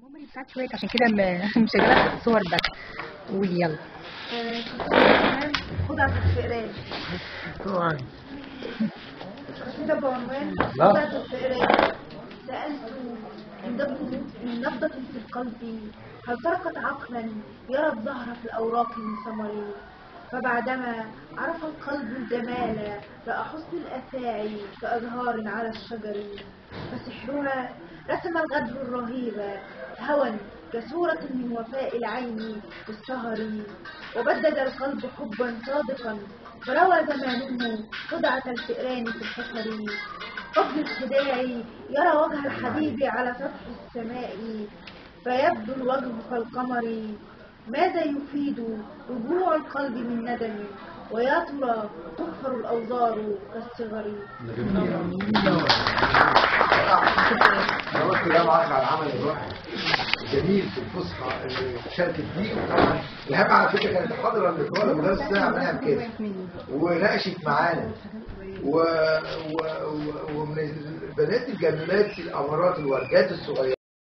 الميموري بتاعت شوية عشان كده م- مشغلة صور بس قولي يلا خدع في الفئران طبعا قصيدة بعنوان لا. خدع في الفئران سألت من نبضة من نبضة في القلب هل تركت عقلا يرى الزهر في الأوراق من ثمره فبعدما عرف القلب الجمال رأى حسن الأفاعي كأزهار على الشجر فسحرها رسم الغدر الرهيب هوى كصورة من وفاء العين بالسهر وبدد القلب حبا صادقا فروى زمانه خدعة الفئران في الحفر حب الخداع يرى وجه الحبيب على سطح السماء فيبدو الوجه كالقمر ماذا يفيد رجوع القلب من ندم ويا ترى تغفر الأوزار كالصغر انا قلت ده معاك على العمل الروحي الجميل في الفسحه اللي شاركت فيه وطبعا الهام على فكره كانت حاضره اللقاء المدرس ده عملها بكده وناقشت معانا و... و... و... ومن البنات الجميلات الامارات الوردات الصغيرات